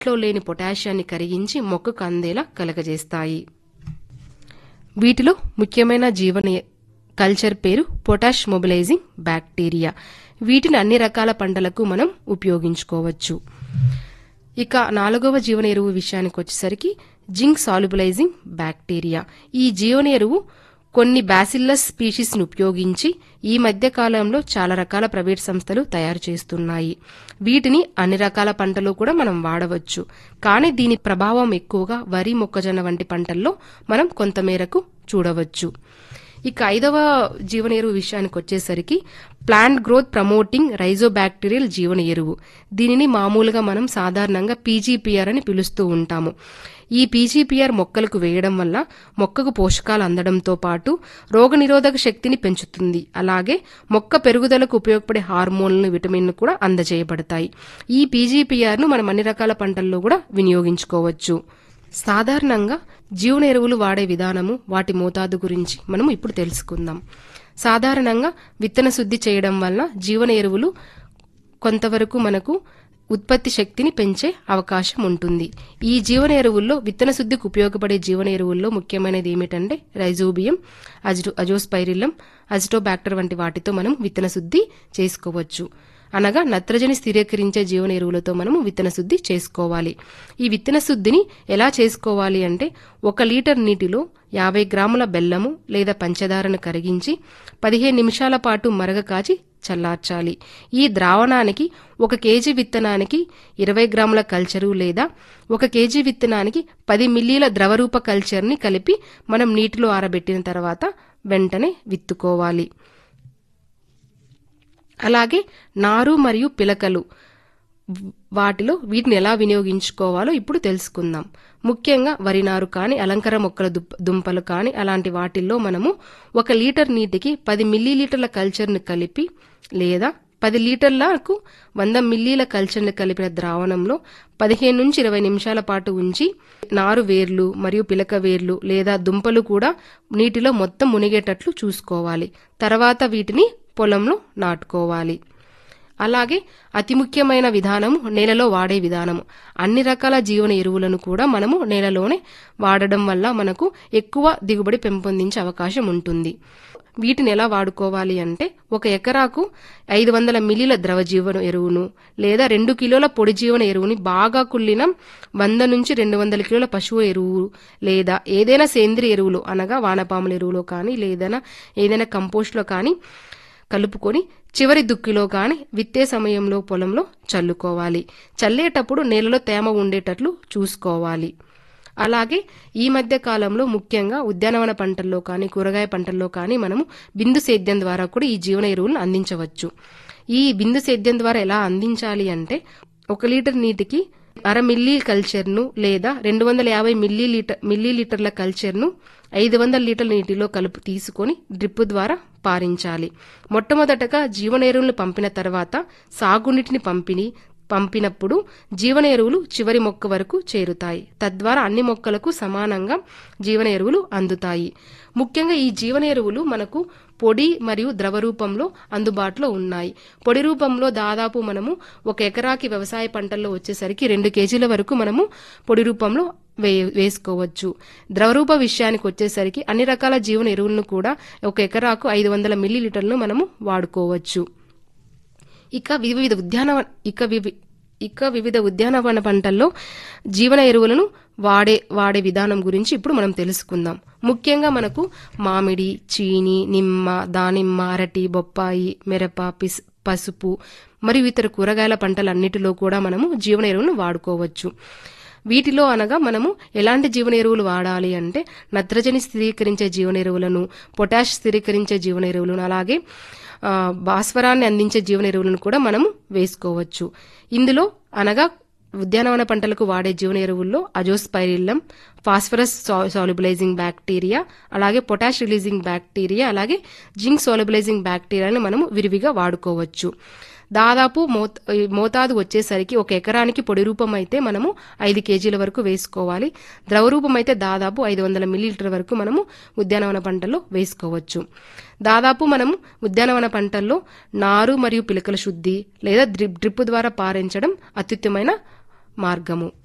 లో లేని పొటాషియాన్ని కరిగించి మొక్కకు అందేలా కలగజేస్తాయి వీటిలో ముఖ్యమైన జీవన కల్చర్ పేరు పొటాష్ మొబిలైజింగ్ బ్యాక్టీరియా వీటిని అన్ని రకాల పంటలకు మనం ఉపయోగించుకోవచ్చు ఇక నాలుగవ జీవన ఎరువు విషయానికి వచ్చేసరికి జింక్ సాల్యుబలైజింగ్ బ్యాక్టీరియా ఈ జీవన ఎరువు కొన్ని బ్యాసిల్లస్ స్పీషీస్ ను ఉపయోగించి ఈ మధ్య కాలంలో చాలా రకాల ప్రైవేట్ సంస్థలు తయారు చేస్తున్నాయి వీటిని అన్ని రకాల పంటలు కూడా మనం వాడవచ్చు కానీ దీని ప్రభావం ఎక్కువగా వరి మొక్కజొన్న వంటి పంటల్లో మనం కొంతమేరకు చూడవచ్చు ఇక ఐదవ జీవన ఎరువు విషయానికి వచ్చేసరికి ప్లాంట్ గ్రోత్ ప్రమోటింగ్ రైజోబాక్టీరియల్ జీవన ఎరువు దీనిని మామూలుగా మనం సాధారణంగా పీజీపీఆర్ అని పిలుస్తూ ఉంటాము ఈ పీజీపీఆర్ మొక్కలకు వేయడం వల్ల మొక్కకు పోషకాలు అందడంతో పాటు రోగనిరోధక శక్తిని పెంచుతుంది అలాగే మొక్క పెరుగుదలకు ఉపయోగపడే హార్మోన్లను విటమిన్లు కూడా అందజేయబడతాయి ఈ పీజీపీఆర్ ను మనం అన్ని రకాల పంటల్లో కూడా వినియోగించుకోవచ్చు సాధారణంగా జీవన ఎరువులు వాడే విధానము వాటి మోతాదు గురించి మనం ఇప్పుడు తెలుసుకుందాం సాధారణంగా విత్తన శుద్ధి చేయడం వల్ల జీవన ఎరువులు కొంతవరకు మనకు ఉత్పత్తి శక్తిని పెంచే అవకాశం ఉంటుంది ఈ జీవన ఎరువుల్లో విత్తన శుద్ధికి ఉపయోగపడే జీవన ఎరువుల్లో ముఖ్యమైనది ఏమిటంటే రైజోబియం అజిటో అజోస్పైరిల్లం అజిటోబాక్టర్ వంటి వాటితో మనం విత్తన శుద్ధి చేసుకోవచ్చు అనగా నత్రజని స్థిరీకరించే జీవన ఎరువులతో మనము విత్తన శుద్ధి చేసుకోవాలి ఈ విత్తన శుద్ధిని ఎలా చేసుకోవాలి అంటే ఒక లీటర్ నీటిలో యాభై గ్రాముల బెల్లము లేదా పంచదారను కరిగించి పదిహేను నిమిషాల పాటు మరగ కాచి చల్లార్చాలి ఈ ద్రావణానికి ఒక కేజీ విత్తనానికి ఇరవై గ్రాముల కల్చరు లేదా ఒక కేజీ విత్తనానికి పది మిల్లీల ద్రవరూప కల్చర్ని కలిపి మనం నీటిలో ఆరబెట్టిన తర్వాత వెంటనే విత్తుకోవాలి అలాగే నారు మరియు పిలకలు వాటిలో వీటిని ఎలా వినియోగించుకోవాలో ఇప్పుడు తెలుసుకుందాం ముఖ్యంగా వరి నారు కానీ అలంకర మొక్కల దుప్- దుంపలు కానీ అలాంటి వాటిల్లో మనము ఒక లీటర్ నీటికి పది మిల్లీలీటర్ల కల్చర్ను కలిపి లేదా పది లీటర్లకు వంద మిల్లీల కల్చర్ని కలిపిన ద్రావణంలో పదిహేను నుంచి ఇరవై నిమిషాల పాటు ఉంచి నారు వేర్లు మరియు పిలక వేర్లు లేదా దుంపలు కూడా నీటిలో మొత్తం మునిగేటట్లు చూసుకోవాలి తర్వాత వీటిని పొలంలో నాటుకోవాలి అలాగే అతి ముఖ్యమైన విధానము నేలలో వాడే విధానము అన్ని రకాల జీవన ఎరువులను కూడా మనము నేలలోనే వాడడం వల్ల మనకు ఎక్కువ దిగుబడి పెంపొందించే అవకాశం ఉంటుంది వీటిని ఎలా వాడుకోవాలి అంటే ఒక ఎకరాకు ఐదు వందల మిల్లీల ద్రవ జీవన ఎరువును లేదా రెండు కిలోల పొడి జీవన ఎరువుని బాగా కుళ్ళిన వంద నుంచి రెండు వందల కిలోల పశువు ఎరువు లేదా ఏదైనా సేంద్రియ ఎరువులు అనగా వానపాముల ఎరువులో కానీ లేదైనా ఏదైనా కంపోస్ట్లో కానీ కలుపుకొని చివరి దుక్కిలో గాని విత్తే సమయంలో పొలంలో చల్లుకోవాలి చల్లేటప్పుడు నేలలో తేమ ఉండేటట్లు చూసుకోవాలి అలాగే ఈ మధ్య కాలంలో ముఖ్యంగా ఉద్యానవన పంటల్లో కానీ కూరగాయ పంటల్లో కానీ మనము బిందు సేద్యం ద్వారా కూడా ఈ జీవన ఎరువులను అందించవచ్చు ఈ బిందు సేద్యం ద్వారా ఎలా అందించాలి అంటే ఒక లీటర్ నీటికి అర మిల్లీ కల్చర్ను లేదా రెండు వందల యాభై మిల్లీ లీటర్ మిల్లీ లీటర్ల కల్చర్ను ఐదు వందల లీటర్ల నీటిలో కలుపు తీసుకొని డ్రిప్ ద్వారా పారించాలి మొట్టమొదటగా జీవన ఎరువులను పంపిన తర్వాత సాగునీటిని పంపిణీ పంపినప్పుడు జీవన ఎరువులు చివరి మొక్క వరకు చేరుతాయి తద్వారా అన్ని మొక్కలకు సమానంగా జీవన ఎరువులు అందుతాయి ముఖ్యంగా ఈ జీవన ఎరువులు మనకు పొడి మరియు ద్రవ రూపంలో అందుబాటులో ఉన్నాయి పొడి రూపంలో దాదాపు మనము ఒక ఎకరాకి వ్యవసాయ పంటల్లో వచ్చేసరికి రెండు కేజీల వరకు మనము పొడి రూపంలో వే వేసుకోవచ్చు ద్రవరూప విషయానికి వచ్చేసరికి అన్ని రకాల జీవన ఎరువులను కూడా ఒక ఎకరాకు ఐదు వందల మిల్లీలీటర్లను మనము వాడుకోవచ్చు ఇక వివిధ ఉద్యానవ ఇక వివి ఇక వివిధ ఉద్యానవన పంటల్లో జీవన ఎరువులను వాడే వాడే విధానం గురించి ఇప్పుడు మనం తెలుసుకుందాం ముఖ్యంగా మనకు మామిడి చీని నిమ్మ దానిమ్మ అరటి బొప్పాయి మిరప పిస్ పసుపు మరియు ఇతర కూరగాయల పంటలన్నిటిలో కూడా మనము జీవన ఎరువులను వాడుకోవచ్చు వీటిలో అనగా మనము ఎలాంటి జీవన ఎరువులు వాడాలి అంటే నత్రజని స్థిరీకరించే జీవన ఎరువులను పొటాష్ స్థిరీకరించే జీవన ఎరువులను అలాగే ఆ, భాస్వరాన్ని అందించే జీవన ఎరువులను కూడా మనము వేసుకోవచ్చు ఇందులో అనగా ఉద్యానవన పంటలకు వాడే జీవన ఎరువుల్లో అజోస్పైరిల్లం ఫాస్ఫరస్ సాల్యుబలైజింగ్ బ్యాక్టీరియా అలాగే పొటాష్ రిలీజింగ్ బ్యాక్టీరియా అలాగే జింక్ సాల్యుబలైజింగ్ బ్యాక్టీరియాని మనము విరివిగా వాడుకోవచ్చు దాదాపు మోత ఈ మోతాదు వచ్చేసరికి ఒక ఎకరానికి పొడి రూపం అయితే మనము ఐదు కేజీల వరకు వేసుకోవాలి ద్రవ రూపం అయితే దాదాపు ఐదు వందల మిల్లీలీటర్ వరకు మనము ఉద్యానవన పంటల్లో వేసుకోవచ్చు దాదాపు మనము ఉద్యానవన పంటల్లో నారు మరియు పిలకల శుద్ధి లేదా డ్రిప్ డ్రిప్ ద్వారా పారించడం అత్యుత్తమైన మార్గము